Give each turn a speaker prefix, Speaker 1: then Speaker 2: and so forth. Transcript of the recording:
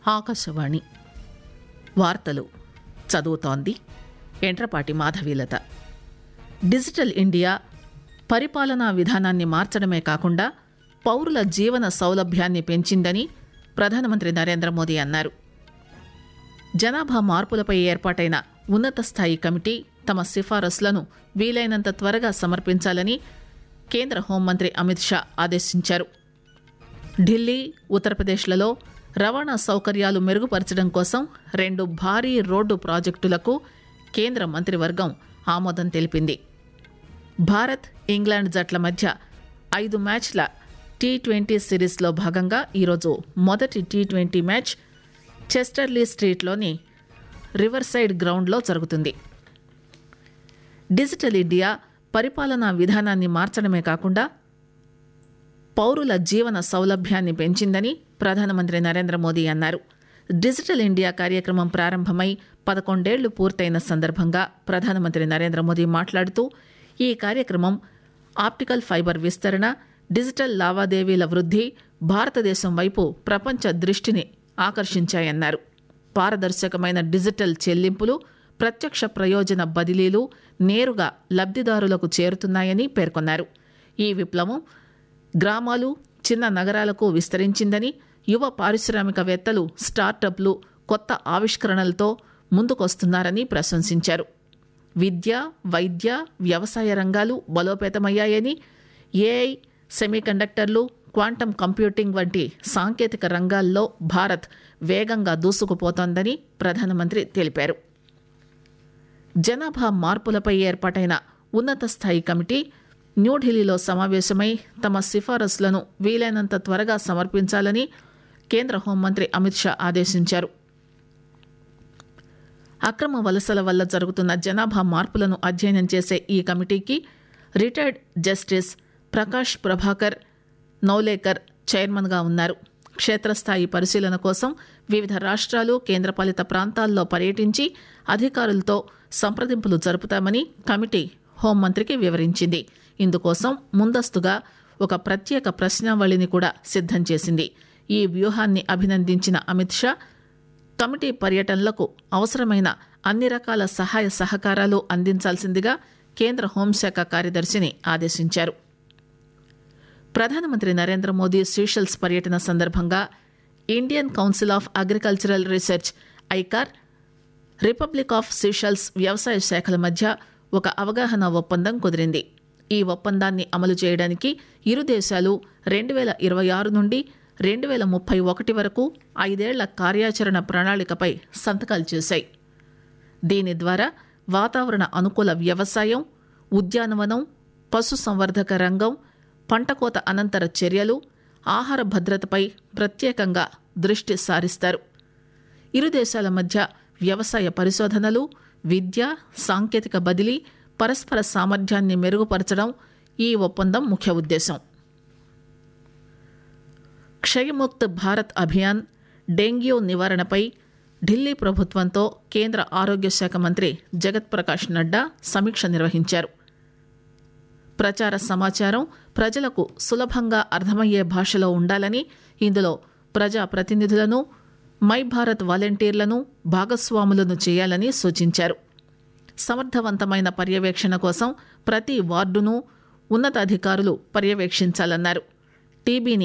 Speaker 1: ఆకాశవాణి వార్తలు చదువుతోంది ఎంట్రపాటి మాధవీలత డిజిటల్ ఇండియా పరిపాలనా విధానాన్ని మార్చడమే కాకుండా పౌరుల జీవన సౌలభ్యాన్ని పెంచిందని ప్రధానమంత్రి నరేంద్ర మోదీ అన్నారు జనాభా మార్పులపై ఏర్పాటైన ఉన్నత స్థాయి కమిటీ తమ సిఫారసులను వీలైనంత త్వరగా సమర్పించాలని కేంద్ర హోంమంత్రి అమిత్ షా ఆదేశించారు ఢిల్లీ ఉత్తరప్రదేశ్లలో రవాణా సౌకర్యాలు మెరుగుపరచడం కోసం రెండు భారీ రోడ్డు ప్రాజెక్టులకు కేంద్ర మంత్రివర్గం ఆమోదం తెలిపింది భారత్ ఇంగ్లాండ్ జట్ల మధ్య ఐదు మ్యాచ్ల టీ ట్వంటీ సిరీస్లో భాగంగా ఈరోజు మొదటి టీ ట్వంటీ మ్యాచ్ చెస్టర్లీ స్ట్రీట్లోని రివర్సైడ్ గ్రౌండ్లో జరుగుతుంది డిజిటల్ ఇండియా పరిపాలనా విధానాన్ని మార్చడమే కాకుండా పౌరుల జీవన సౌలభ్యాన్ని పెంచిందని ప్రధానమంత్రి నరేంద్ర మోదీ అన్నారు డిజిటల్ ఇండియా కార్యక్రమం ప్రారంభమై పదకొండేళ్లు పూర్తయిన సందర్భంగా ప్రధానమంత్రి నరేంద్ర మోదీ మాట్లాడుతూ ఈ కార్యక్రమం ఆప్టికల్ ఫైబర్ విస్తరణ డిజిటల్ లావాదేవీల వృద్ధి భారతదేశం వైపు ప్రపంచ దృష్టిని ఆకర్షించాయన్నారు పారదర్శకమైన డిజిటల్ చెల్లింపులు ప్రత్యక్ష ప్రయోజన బదిలీలు నేరుగా లబ్ధిదారులకు చేరుతున్నాయని పేర్కొన్నారు ఈ విప్లవం గ్రామాలు చిన్న నగరాలకు విస్తరించిందని యువ పారిశ్రామికవేత్తలు స్టార్టప్లు కొత్త ఆవిష్కరణలతో ముందుకొస్తున్నారని ప్రశంసించారు విద్య వైద్య వ్యవసాయ రంగాలు బలోపేతమయ్యాయని ఏఐ సెమీకండక్టర్లు క్వాంటం కంప్యూటింగ్ వంటి సాంకేతిక రంగాల్లో భారత్ వేగంగా దూసుకుపోతోందని ప్రధానమంత్రి తెలిపారు జనాభా మార్పులపై ఏర్పాటైన ఉన్నత స్థాయి కమిటీ న్యూఢిల్లీలో సమావేశమై తమ సిఫారసులను వీలైనంత త్వరగా సమర్పించాలని కేంద్ర హోంమంత్రి అమిత్ షా ఆదేశించారు అక్రమ వలసల వల్ల జరుగుతున్న జనాభా మార్పులను అధ్యయనం చేసే ఈ కమిటీకి రిటైర్డ్ జస్టిస్ ప్రకాష్ ప్రభాకర్ నౌలేకర్ చైర్మన్గా ఉన్నారు క్షేత్రస్థాయి పరిశీలన కోసం వివిధ రాష్ట్రాలు కేంద్రపాలిత ప్రాంతాల్లో పర్యటించి అధికారులతో సంప్రదింపులు జరుపుతామని కమిటీ హోంమంత్రికి వివరించింది ఇందుకోసం ముందస్తుగా ఒక ప్రత్యేక ప్రశ్నావళిని కూడా సిద్ధం చేసింది ఈ వ్యూహాన్ని అభినందించిన అమిత్ షా కమిటీ పర్యటనలకు అవసరమైన అన్ని రకాల సహాయ సహకారాలు అందించాల్సిందిగా కేంద్ర హోంశాఖ కార్యదర్శిని ఆదేశించారు ప్రధానమంత్రి నరేంద్ర మోదీ సీషెల్స్ పర్యటన సందర్భంగా Indian council of agricultural research ICAR republic of Seychelles వ్యవసాయ శాఖల మధ్య ఒక అవగాహన ఒప్పందం కుదిరింది ఈ ఒప్పందాన్ని అమలు చేయడానికి ఇరు దేశాలు రెండు వేల ఇరవై ఆరు నుండి రెండు వేల ముప్పై ఒకటి వరకు ఐదేళ్ల కార్యాచరణ ప్రణాళికపై సంతకాలు చేశాయి దీని ద్వారా వాతావరణ అనుకూల వ్యవసాయం ఉద్యానవనం పశుసంవర్ధక రంగం పంటకోత అనంతర చర్యలు ఆహార భద్రతపై ప్రత్యేకంగా దృష్టి సారిస్తారు ఇరు దేశాల మధ్య వ్యవసాయ పరిశోధనలు విద్య సాంకేతిక బదిలీ పరస్పర సామర్థ్యాన్ని మెరుగుపరచడం ఈ ఒప్పందం ముఖ్య ఉద్దేశం క్షయముక్త్ భారత్ అభియాన్ డెంగ్యూ నివారణపై ఢిల్లీ ప్రభుత్వంతో కేంద్ర ఆరోగ్య శాఖ మంత్రి జగత్ ప్రకాష్ నడ్డా సమీక్ష నిర్వహించారు ప్రచార సమాచారం ప్రజలకు సులభంగా అర్థమయ్యే భాషలో ఉండాలని ఇందులో ప్రజా ప్రతినిధులను మై భారత్ వాలంటీర్లను భాగస్వాములను చేయాలని సూచించారు సమర్థవంతమైన పర్యవేక్షణ కోసం ప్రతి వార్డును ఉన్నతాధికారులు పర్యవేక్షించాలన్నారు టీబీని